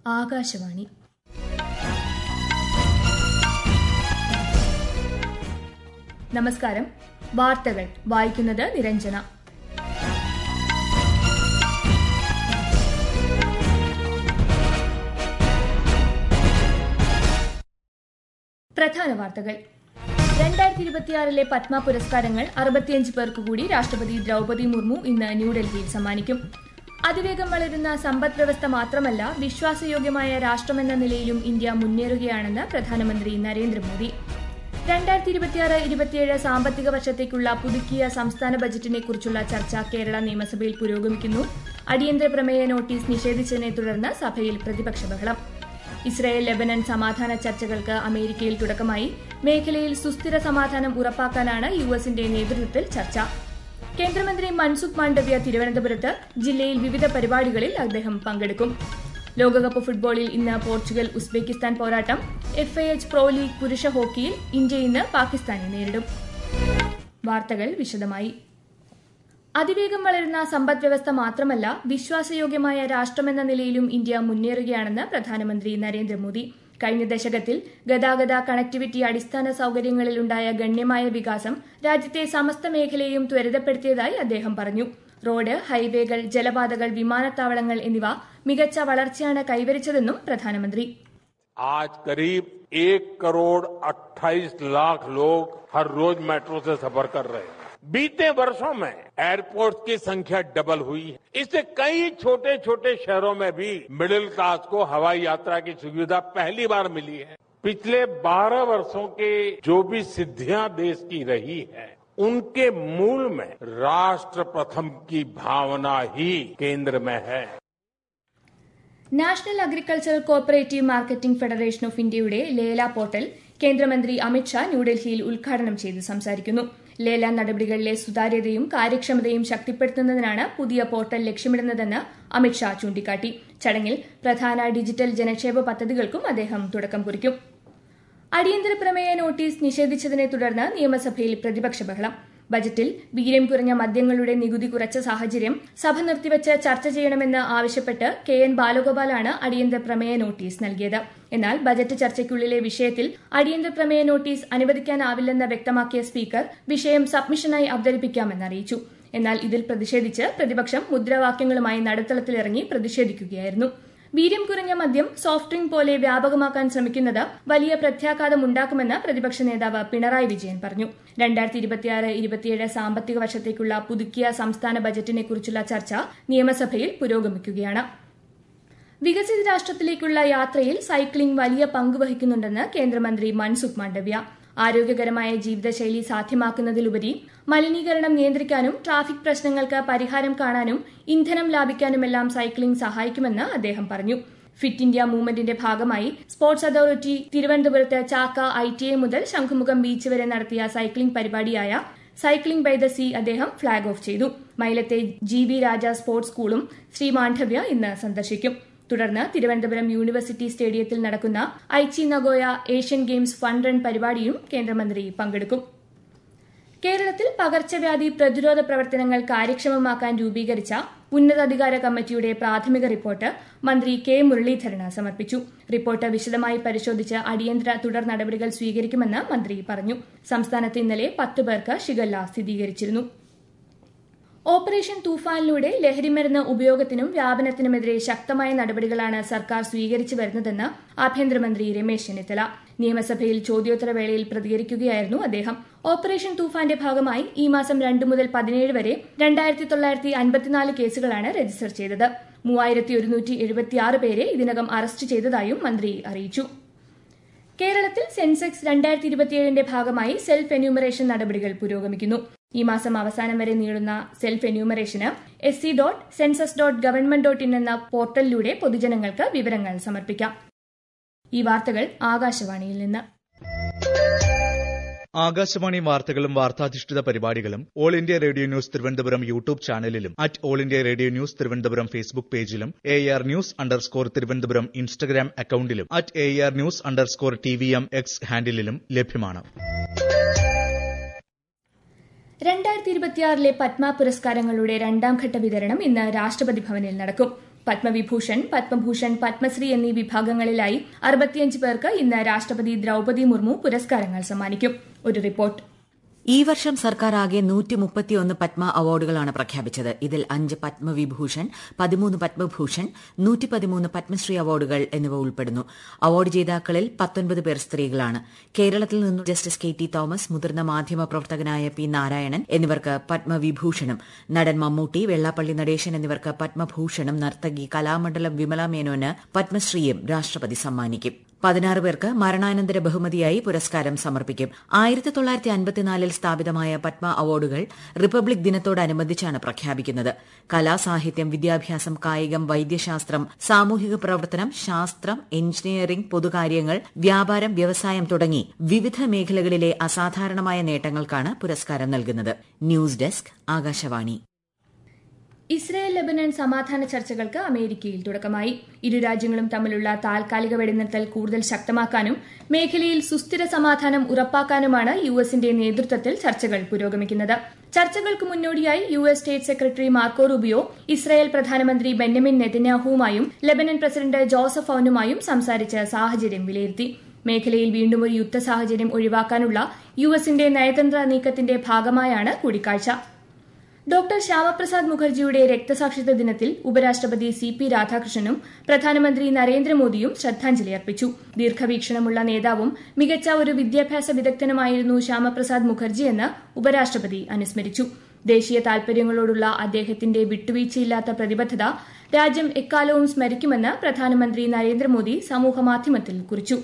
ആകാശവാണി നമസ്കാരം വാർത്തകൾ വായിക്കുന്നത് നിരഞ്ജന പ്രധാന വാർത്തകൾ രണ്ടായിരത്തി ഇരുപത്തിയാറിലെ പത്മ പുരസ്കാരങ്ങൾ അറുപത്തിയഞ്ച് പേർക്ക് കൂടി രാഷ്ട്രപതി ദ്രൗപദി മുർമു ഇന്ന് ന്യൂഡൽഹിയിൽ സമ്മാനിക്കും അതിവേഗം വളരുന്ന സമ്പദ് വ്യവസ്ഥ മാത്രമല്ല വിശ്വാസയോഗ്യമായ രാഷ്ട്രമെന്ന നിലയിലും ഇന്ത്യ മുന്നേറുകയാണെന്ന് പ്രധാനമന്ത്രി നരേന്ദ്രമോദി രണ്ടായിരത്തി ഇരുപത്തിയാറ് ഇരുപത്തിയേഴ് സാമ്പത്തിക വർഷത്തേക്കുള്ള പുതുക്കിയ സംസ്ഥാന ബജറ്റിനെ കുറിച്ചുള്ള ചർച്ച കേരള നിയമസഭയിൽ പുരോഗമിക്കുന്നു അടിയന്തര പ്രമേയ നോട്ടീസ് നിഷേധിച്ചതിനെ തുടർന്ന് സഭയിൽ പ്രതിപക്ഷ ബഹളം ഇസ്രായേൽ ലെബനൻ സമാധാന ചർച്ചകൾക്ക് അമേരിക്കയിൽ തുടക്കമായി മേഖലയിൽ സുസ്ഥിര സമാധാനം ഉറപ്പാക്കാനാണ് യു എസിന്റെ നേതൃത്വത്തിൽ ചർച്ച കേന്ദ്രമന്ത്രി മൻസുഖ് മാണ്ഡവ്യ തിരുവനന്തപുരത്ത് ജില്ലയിൽ വിവിധ പരിപാടികളിൽ അദ്ദേഹം പങ്കെടുക്കും ലോകകപ്പ് ഫുട്ബോളിൽ ഇന്ന് പോർച്ചുഗൽ ഉസ്ബെക്കിസ്ഥാൻ പോരാട്ടം F I H pro league പുരുഷ ഹോക്കിയിൽ ഇന്ത്യ ഇന്ന് പാകിസ്ഥാനെ നേരിടും വാർത്തകൾ വിശദമായി അതിവേഗം വളരുന്ന സമ്പദ് വ്യവസ്ഥ മാത്രമല്ല വിശ്വാസയോഗ്യമായ രാഷ്ട്രമെന്ന നിലയിലും ഇന്ത്യ മുന്നേറുകയാണെന്ന് പ്രധാനമന്ത്രി നരേന്ദ്രമോദി കഴിഞ്ഞ ദശകത്തിൽ ഗതാഗത കണക്ടിവിറ്റി അടിസ്ഥാന സൌകര്യങ്ങളിൽ ഉണ്ടായ ഗണ്യമായ വികാസം രാജ്യത്തെ സമസ്ത മേഖലയെയും ത്വരിതപ്പെടുത്തിയതായി അദ്ദേഹം പറഞ്ഞു റോഡ് ഹൈവേകൾ ജലപാതകൾ വിമാനത്താവളങ്ങൾ എന്നിവ മികച്ച വളർച്ചയാണ് കൈവരിച്ചതെന്നും പ്രധാനമന്ത്രി आज करीब एक करोड़ 28 लाख लोग हर रोज मेट्रो से सफर कर रहे हैं बीते वर्षों में एयरपोर्ट की संख्या डबल हुई है इससे कई छोटे छोटे शहरों में भी मिडिल क्लास को हवाई यात्रा की सुविधा पहली बार मिली है पिछले 12 वर्षों के जो भी सिद्धियां देश की रही है उनके मूल में राष्ट्र प्रथम की भावना ही केंद्र में है national agricultural cooperative marketing federation of ഇന്ത്യയുടെ ലേല പോർട്ടൽ കേന്ദ്രമന്ത്രി അമിത്ഷാ ന്യൂഡൽഹിയിൽ ഉദ്ഘാടനം ചെയ്ത് സംസാരിക്കുന്നു ലേല നടപടികളിലെ സുതാര്യതയും കാര്യക്ഷമതയും ശക്തിപ്പെടുത്തുന്നതിനാണ് പുതിയ പോർട്ടൽ ലക്ഷ്യമിടുന്നതെന്ന് അമിത്ഷാ ചൂണ്ടിക്കാട്ടി ചടങ്ങിൽ പ്രധാന ഡിജിറ്റൽ ജനക്ഷേമ പദ്ധതികൾക്കും അദ്ദേഹം തുടക്കം കുറിക്കും അടിയന്തര പ്രമേയ നോട്ടീസ് നിഷേധിച്ചതിനെ തുടർന്ന് നിയമസഭയിൽ പ്രതിപക്ഷ ബഹളം ബജറ്റിൽ വീര്യം കുറഞ്ഞ മദ്യങ്ങളുടെ നികുതി കുറച്ച സാഹചര്യം സഭ നിർത്തിവച്ച് ചർച്ച ചെയ്യണമെന്ന് ആവശ്യപ്പെട്ട് കെ എൻ ബാലഗോപാലാണ് അടിയന്തര പ്രമേയ നോട്ടീസ് നൽകിയത് എന്നാൽ ബജറ്റ് ചർച്ചയ്ക്കുള്ളിലെ വിഷയത്തിൽ അടിയന്തര പ്രമേയ നോട്ടീസ് അനുവദിക്കാനാവില്ലെന്ന് വ്യക്തമാക്കിയ സ്പീക്കർ വിഷയം സബ്മിഷനായി അവതരിപ്പിക്കാമെന്ന് അറിയിച്ചു എന്നാൽ ഇതിൽ പ്രതിഷേധിച്ച് പ്രതിപക്ഷം മുദ്രാവാക്യങ്ങളുമായി നടുത്തളത്തിലിറങ്ങി പ്രതിഷേധിക്കുകയായിരുന്നു വീര്യം കുറഞ്ഞ മദ്യം സോഫ്റ്റ് ഡ്രിങ്ക് പോലെ വ്യാപകമാക്കാൻ ശ്രമിക്കുന്നത് വലിയ പ്രത്യാഘാതം ഉണ്ടാക്കുമെന്ന് പ്രതിപക്ഷ നേതാവ് പിണറായി വിജയൻ പറഞ്ഞു രണ്ടായിരത്തി ഇരുപത്തിയാറ് ഇരുപത്തിയേഴ് സാമ്പത്തിക വർഷത്തേക്കുള്ള പുതുക്കിയ സംസ്ഥാന ബജറ്റിനെ കുറിച്ചുള്ള ചർച്ച നിയമസഭയിൽ പുരോഗമിക്കുകയാണ് വികസിത രാഷ്ട്രത്തിലേക്കുള്ള യാത്രയിൽ സൈക്ലിംഗ് വലിയ പങ്ക് വഹിക്കുന്നുണ്ടെന്ന് കേന്ദ്രമന്ത്രി മൻസുഖ് മാണ്ഡവ്യ ആരോഗ്യകരമായ ജീവിതശൈലി സാധ്യമാക്കുന്നതിലുപരി മലിനീകരണം നിയന്ത്രിക്കാനും ട്രാഫിക് പ്രശ്നങ്ങൾക്ക് പരിഹാരം കാണാനും ഇന്ധനം ലാഭിക്കാനുമെല്ലാം സൈക്ലിംഗ് സഹായിക്കുമെന്ന് അദ്ദേഹം പറഞ്ഞു ഫിറ്റ് ഇന്ത്യ മൂവ്മെന്റിന്റെ ഭാഗമായി സ്പോർട്സ് അതോറിറ്റി തിരുവനന്തപുരത്ത് ചാക്ക ഐ ടി ഐ മുതൽ ശംഖുമുഖം ബീച്ച് വരെ നടത്തിയ സൈക്ലിംഗ് പരിപാടിയായ സൈക്ലിംഗ് ബൈ ദ സീ അദ്ദേഹം ഫ്ളാഗ് ഓഫ് ചെയ്തു മൈലത്തെ ജി വി രാജ സ്പോർട്സ് സ്കൂളും ശ്രീ മാണ്ഡവ്യ ഇന്ന് സന്ദർശിക്കും തുടർന്ന് തിരുവനന്തപുരം യൂണിവേഴ്സിറ്റി സ്റ്റേഡിയത്തിൽ നടക്കുന്ന Aichi Nagoya Asian games fun run പരിപാടിയും കേന്ദ്രമന്ത്രി പങ്കെടുക്കും കേരളത്തിൽ പകർച്ചവ്യാധി പ്രതിരോധ പ്രവർത്തനങ്ങൾ കാര്യക്ഷമമാക്കാൻ രൂപീകരിച്ച ഉന്നതാധികാര കമ്മിറ്റിയുടെ പ്രാഥമിക റിപ്പോർട്ട് മന്ത്രി കെ മുരളീധരന് സമർപ്പിച്ചു റിപ്പോർട്ട് വിശദമായി പരിശോധിച്ച് അടിയന്തര തുടർ നടപടികൾ സ്വീകരിക്കുമെന്ന് മന്ത്രി പറഞ്ഞു സംസ്ഥാനത്ത് ഇന്നലെ പത്ത് പേർക്ക് ഷിഗല്ല സ്ഥിരീകരിച്ചിരുന്നു ഓപ്പറേഷൻ തൂഫാനിലൂടെ ലഹരിമരുന്ന് ഉപയോഗത്തിനും വ്യാപനത്തിനുമെതിരെ ശക്തമായ നടപടികളാണ് സർക്കാർ സ്വീകരിച്ചു വരുന്നതെന്ന് ആഭ്യന്തരമന്ത്രി രമേശ് ചെന്നിത്തല നിയമസഭയിൽ ചോദ്യോത്തരവേളയിൽ പ്രതികരിക്കുകയായിരുന്നു അദ്ദേഹം ഓപ്പറേഷൻ തൂഫാന്റെ ഭാഗമായി ഈ മാസം രണ്ട് മുതൽ പതിനേഴ് വരെ രണ്ടായിരത്തി തൊള്ളായിരത്തി അൻപത്തിനാല് കേസുകളാണ് രജിസ്റ്റർ ചെയ്തത് മൂവായിരത്തി ഒരുന്നൂറ്റി എഴുപത്തിയാറ് പേരെ ഇതിനകം അറസ്റ്റ് ചെയ്തതായും മന്ത്രി അറിയിച്ചു കേരളത്തിൽ സെൻസെക്സ് രണ്ടായിരത്തി ഇരുപത്തിയേഴിന്റെ ഭാഗമായി സെൽഫ് എന്യൂമറേഷൻ നടപടികൾ പുരോഗമിക്കുന്നു ഈ മാസം അവസാനം വരെ നീളുന്ന സെൽഫ് എന്യൂമറേഷന് S C dot census dot government dot in എന്ന പോർട്ടലിലൂടെ പൊതുജനങ്ങൾക്ക് വിവരങ്ങൾ സമർപ്പിക്കാം ഈ വാർത്തകൾ ആകാശവാണിയിൽ നിന്ന് ആകാശവാണി വാർത്തകളും വാർത്താധിഷ്ഠിത പരിപാടികളും all India radio news Thiruvananthapuram YouTube ചാനലിലും at all India radio news Thiruvananthapuram Facebook പേജിലും A R news underscore Thiruvananthapuram Instagram അക്കൌണ്ടിലും at A R news underscore T V M X ഹാൻഡിലും ലഭ്യമാണ് രണ്ടായിരത്തി ഇരുപത്തിയാറിലെ പത്മ പുരസ്കാരങ്ങളുടെ രണ്ടാം ഘട്ട വിതരണം ഇന്ന് രാഷ്ട്രപതി ഭവനിൽ നടക്കും പത്മവിഭൂഷൺ പത്മഭൂഷൺ പത്മശ്രീ എന്നീ വിഭാഗങ്ങളിലായി അറുപത്തിയഞ്ച് പേർക്ക് ഇന്ന് രാഷ്ട്രപതി ദ്രൌപതി മുർമു പുരസ്കാരങ്ങൾ സമ്മാനിക്കും ഒരു റിപ്പോർട്ട് ഈ വർഷം സർക്കാർ ആകെ നൂറ്റിമുപ്പത്തിയൊന്ന് പത്മ അവാർഡുകളാണ് പ്രഖ്യാപിച്ചത് ഇതിൽ അഞ്ച് പത്മവിഭൂഷൺ പതിമൂന്ന് പത്മഭൂഷൺ നൂറ്റി പതിമൂന്ന് പത്മശ്രീ അവാർഡുകൾ എന്നിവ ഉൾപ്പെടുന്നു അവാർഡ് ജേതാക്കളിൽ പത്തൊൻപത് പേർ സ്ത്രീകളാണ് കേരളത്തിൽ നിന്നും ജസ്റ്റിസ് കെ ടി തോമസ് മുതിർന്ന മാധ്യമ പ്രവർത്തകനായ പി നാരായണൻ എന്നിവർക്ക് പത്മവിഭൂഷണും നടൻ മമ്മൂട്ടി വെള്ളാപ്പള്ളി നടേശൻ എന്നിവർക്ക് പത്മഭൂഷണും നർത്തകി കലാമണ്ഡലം വിമല മേനോന് പത്മശ്രീയും രാഷ്ട്രപതി സമ്മാനിക്കും പതിനാറ് പേർക്ക് മരണാനന്തര ബഹുമതിയായി പുരസ്കാരം സമർപ്പിക്കും ആയിരത്തി തൊള്ളായിരത്തി അൻപത്തിനാലിൽ സ്ഥാപിതമായ പത്മ അവാർഡുകൾ റിപ്പബ്ലിക് ദിനത്തോടനുബന്ധിച്ചാണ് പ്രഖ്യാപിക്കുന്നത് കലാ സാഹിത്യം വിദ്യാഭ്യാസം കായികം വൈദ്യശാസ്ത്രം സാമൂഹിക പ്രവർത്തനം ശാസ്ത്രം എഞ്ചിനീയറിംഗ് പൊതുകാര്യങ്ങൾ വ്യാപാരം വ്യവസായം തുടങ്ങി വിവിധ മേഖലകളിലെ അസാധാരണമായ നേട്ടങ്ങൾക്കാണ് പുരസ്കാരം നൽകുന്നത് news desk Akashvani Israel Lebanon സമാധാന ചർച്ചകൾക്ക് അമേരിക്കയിൽ തുടക്കമായി ഇരു രാജ്യങ്ങളും തമ്മിലുള്ള താൽക്കാലിക വെടിനിർത്തൽ കൂടുതൽ ശക്തമാക്കാനും മേഖലയിൽ സുസ്ഥിര സമാധാനം ഉറപ്പാക്കാനുമാണ് യു എസിന്റെ നേതൃത്വത്തിൽ ചർച്ചകൾ പുരോഗമിക്കുന്നത് ചർച്ചകൾക്ക് മുന്നോടിയായി U S state secretary Marco Rubio Israel പ്രധാനമന്ത്രി ബെന്യമിൻ നെതന്യാഹുവുമായും ലബനൻ പ്രസിഡന്റ് ജോസഫ് ഔനുമായും സംസാരിച്ച് സാഹചര്യം വിലയിരുത്തി മേഖലയിൽ വീണ്ടും ഒരു യുദ്ധ സാഹചര്യം ഒഴിവാക്കാനുള്ള യു എസിന്റെ നയതന്ത്ര നീക്കത്തിന്റെ ഭാഗമായാണ് കൂടിക്കാഴ്ച ഡോക്ടർ ശ്യാമപ്രസാദ് മുഖർജിയുടെ രക്തസാക്ഷിത്വ ദിനത്തിൽ ഉപരാഷ്ട്രപതി സി പി രാധാകൃഷ്ണനും പ്രധാനമന്ത്രി നരേന്ദ്രമോദിയും ശ്രദ്ധാഞ്ജലി അർപ്പിച്ചു ദീർഘവീക്ഷണമുള്ള നേതാവും മികച്ച ഒരു വിദ്യാഭ്യാസ വിദഗ്ധനുമായിരുന്നു ശ്യാമപ്രസാദ് മുഖർജിയെന്ന് ഉപരാഷ്ട്രപതി അനുസ്മരിച്ചു ദേശീയ താൽപര്യങ്ങളോടുള്ള അദ്ദേഹത്തിന്റെ വിട്ടുവീഴ്ചയില്ലാത്ത പ്രതിബദ്ധത രാജ്യം എക്കാലവും സ്മരിക്കുമെന്ന് പ്രധാനമന്ത്രി നരേന്ദ്രമോദി സമൂഹമാധ്യമത്തിൽ കുറിച്ചു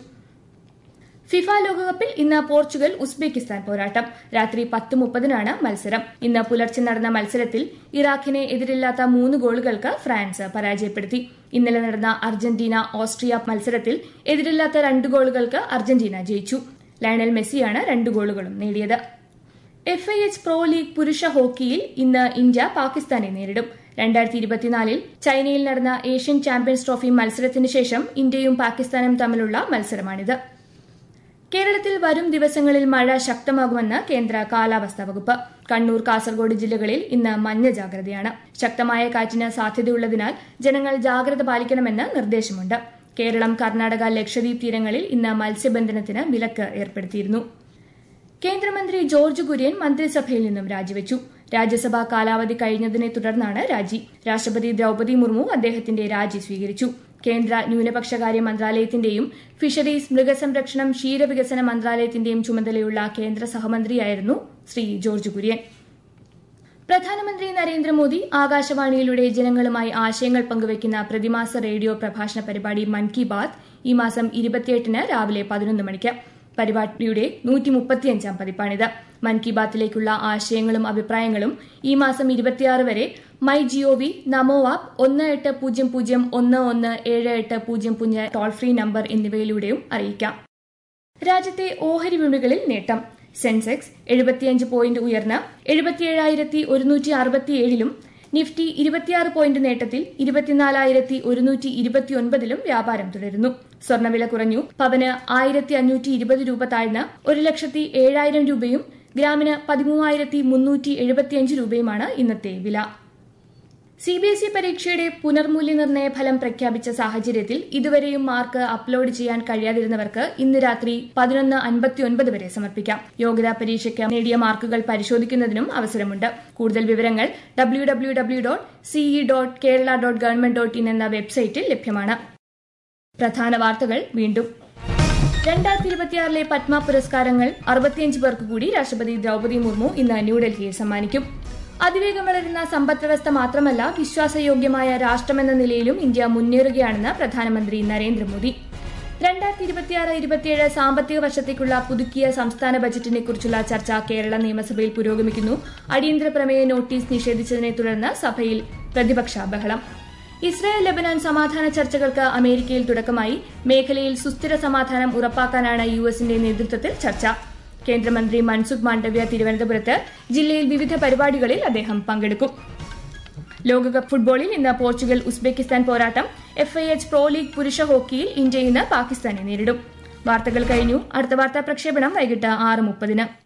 ഫിഫ ലോകകപ്പിൽ ഇന്ന് പോർച്ചുഗൽ ഉസ്ബെക്കിസ്ഥാൻ പോരാട്ടം രാത്രി പത്ത് മുപ്പതിനാണ് മത്സരം ഇന്ന് പുലർച്ചെ നടന്ന മത്സരത്തിൽ ഇറാഖിനെ എതിരില്ലാത്ത മൂന്ന് ഗോളുകൾക്ക് ഫ്രാൻസ് പരാജയപ്പെടുത്തി ഇന്നലെ നടന്ന അർജന്റീന ഓസ്ട്രിയ മത്സരത്തിൽ എതിരില്ലാത്ത രണ്ട് ഗോളുകൾക്ക് അർജന്റീന ജയിച്ചു ലയണൽ മെസ്സിയാണ് രണ്ട് ഗോളുകളും നേടിയത് F I H pro league പുരുഷ ഹോക്കിയിൽ ഇന്ന് ഇന്ത്യ പാകിസ്ഥാനെ നേരിടും രണ്ടായിരത്തി ഇരുപത്തിനാലിൽ ചൈനയിൽ നടന്ന ഏഷ്യൻ ചാമ്പ്യൻസ് ട്രോഫി മത്സരത്തിന് ശേഷം ഇന്ത്യയും പാകിസ്ഥാനും തമ്മിലുള്ള മത്സരമാണിത് കേരളത്തിൽ വരും ദിവസങ്ങളിൽ മഴ ശക്തമാകുമെന്ന് കേന്ദ്ര കാലാവസ്ഥാ വകുപ്പ് കണ്ണൂർ കാസർഗോഡ് ജില്ലകളിൽ ഇന്ന് മഞ്ഞ ജാഗ്രതയാണ് ശക്തമായ കാറ്റിന് സാധ്യതയുള്ളതിനാൽ ജനങ്ങൾ ജാഗ്രത പാലിക്കണമെന്ന് നിർദ്ദേശമുണ്ട് കേരളം കർണാടക ലക്ഷദ്വീപ് തീരങ്ങളിൽ ഇന്ന് മത്സ്യബന്ധനത്തിന് വിലക്ക് ഏർപ്പെടുത്തിയിരുന്നു കേന്ദ്രമന്ത്രി ജോർജ് കുര്യൻ മന്ത്രിസഭയിൽ നിന്നും രാജിവെച്ചു രാജ്യസഭാ കാലാവധി കഴിഞ്ഞതിനെ തുടർന്നാണ് രാജി രാഷ്ട്രപതി ദ്രൌപതി മുർമു അദ്ദേഹത്തിന്റെ രാജി സ്വീകരിച്ചു കേന്ദ്ര ന്യൂനപക്ഷകാര്യ മന്ത്രാലയത്തിന്റെയും ഫിഷറീസ് മൃഗസംരക്ഷണം ക്ഷീരവികസന മന്ത്രാലയത്തിന്റെയും ചുമതലയുള്ള കേന്ദ്ര സഹമന്ത്രിയായിരുന്നു ശ്രീ ജോർജ് കുര്യൻ പ്രധാനമന്ത്രി നരേന്ദ്രമോദി ആകാശവാണിയിലൂടെ ജനങ്ങളുമായി ആശയങ്ങൾ പങ്കുവയ്ക്കുന്ന പ്രതിമാസ റേഡിയോ പ്രഭാഷണ പരിപാടി മൻ കി ബാത് ഈ മാസം ഇരുപത്തിയെട്ടിന് രാവിലെ പതിനൊന്ന് മണിക്ക് പരിപാടിയുടെ നൂറ്റി മുപ്പത്തിയഞ്ചാം പതിപ്പാണിത് മൻ കി ബാത്തിലേക്കുള്ള ആശയങ്ങളും അഭിപ്രായങ്ങളും ഈ മാസം ഇരുപത്തിയാറ് വരെ മൈ ജിഒവി നമോ ആപ്പ് ഒന്ന് എട്ട് പൂജ്യം പൂജ്യം ഒന്ന് ഒന്ന് ഏഴ് എട്ട് പൂജ്യം പൂജ്യം ടോൾ ഫ്രീ നമ്പർ എന്നിവയിലൂടെയും അറിയിക്കാം രാജ്യത്തെ ഓഹരി വിപണികളിൽ നേട്ടം സെൻസെക്സ് എഴുപത്തിയഞ്ച് പോയിന്റ് ഉയർന്ന് എഴുപത്തിയേഴായിരത്തി ഒരുന്നൂറ്റി അറുപത്തിയേഴിലും നിഫ്റ്റി ഇരുപത്തിയാറ് പോയിന്റ് നേട്ടത്തിൽ ഇരുപത്തിനാലായിരത്തി ഒരുന്നൂറ്റി ഇരുപത്തിയൊൻപതിലും വ്യാപാരം തുടരുന്നു സ്വർണ്ണവില കുറഞ്ഞു പവന് ആയിരത്തി അഞ്ഞൂറ്റി ഇരുപത് രൂപ താഴ്ന്ന് ഒരു ലക്ഷത്തി ഏഴായിരം രൂപയും ഗ്രാമിന് പതിമൂവായിരത്തി മുന്നൂറ്റി എഴുപത്തിയഞ്ച് രൂപയുമാണ് ഇന്നത്തെ വില സി ബി എസ് ഇ പരീക്ഷയുടെ പുനർമൂല്യനിർണ്ണയ ഫലം പ്രഖ്യാപിച്ച സാഹചര്യത്തിൽ ഇതുവരെയും മാർക്ക് അപ്ലോഡ് ചെയ്യാൻ കഴിയാതിരുന്നവർക്ക് ഇന്ന് രാത്രി പതിനൊന്ന് അൻപത്തിയൊൻപത് വരെ സമർപ്പിക്കാം യോഗ്യതാ പരീക്ഷയ്ക്ക് നേടിയ മാർക്കുകൾ പരിശോധിക്കുന്നതിനും അവസരമുണ്ട് കൂടുതൽ വിവരങ്ങൾ W W W dot CE dot Kerala dot government dot in എന്ന വെബ്സൈറ്റിൽ ലഭ്യമാണ് പ്രധാന വാർത്തകൾ വീണ്ടും രണ്ടായിരത്തി ഇരുപത്തിയാറിലെ പത്മ പുരസ്കാരങ്ങൾ അറുപത്തിയഞ്ച് പേർക്ക് കൂടി രാഷ്ട്രപതി ദ്രൌപതി മുർമു ഇന്ന് ന്യൂഡൽഹിയിൽ സമ്മാനിക്കും അതിവേഗം വളരുന്ന സമ്പദ് വ്യവസ്ഥ മാത്രമല്ല വിശ്വാസയോഗ്യമായ രാഷ്ട്രമെന്ന നിലയിലും ഇന്ത്യ മുന്നേറുകയാണെന്ന് പ്രധാനമന്ത്രി നരേന്ദ്രമോദി രണ്ടായിരത്തി ഇരുപത്തിയാറ് ഇരുപത്തിയേഴ് സാമ്പത്തിക വർഷത്തേക്കുള്ള പുതുക്കിയ സംസ്ഥാന ബജറ്റിനെ കുറിച്ചുള്ള ചർച്ച കേരള നിയമസഭയിൽ പുരോഗമിക്കുന്നു അടിയന്തര പ്രമേയ നോട്ടീസ് നിഷേധിച്ചതിനെ തുടർന്ന് സഭയിൽ പ്രതിപക്ഷ ബഹളം ഇസ്രായേൽ ലബനാൻ സമാധാന ചർച്ചകൾക്ക് അമേരിക്കയിൽ തുടക്കമായി മേഖലയിൽ സുസ്ഥിര സമാധാനം ഉറപ്പാക്കാനാണ് യു എസിന്റെ നേതൃത്വത്തിൽ ചർച്ച കേന്ദ്രമന്ത്രി മൻസുഖ് മാണ്ഡവ്യ തിരുവനന്തപുരത്ത് ജില്ലയിൽ വിവിധ പരിപാടികളിൽ അദ്ദേഹം പങ്കെടുക്കും ലോകകപ്പ് ഫുട്ബോളിൽ ഇന്ന് പോർച്ചുഗൽ ഉസ്ബെക്കിസ്ഥാൻ പോരാട്ടം F I H pro league പുരുഷ ഹോക്കിയിൽ ഇന്ത്യ ഇന്ന് പാകിസ്ഥാനെ നേരിടും വാർത്തകൾ കഴിഞ്ഞു അടുത്ത വാർത്താ പ്രക്ഷേപണം വൈകിട്ട് ആറ് മുപ്പതിന്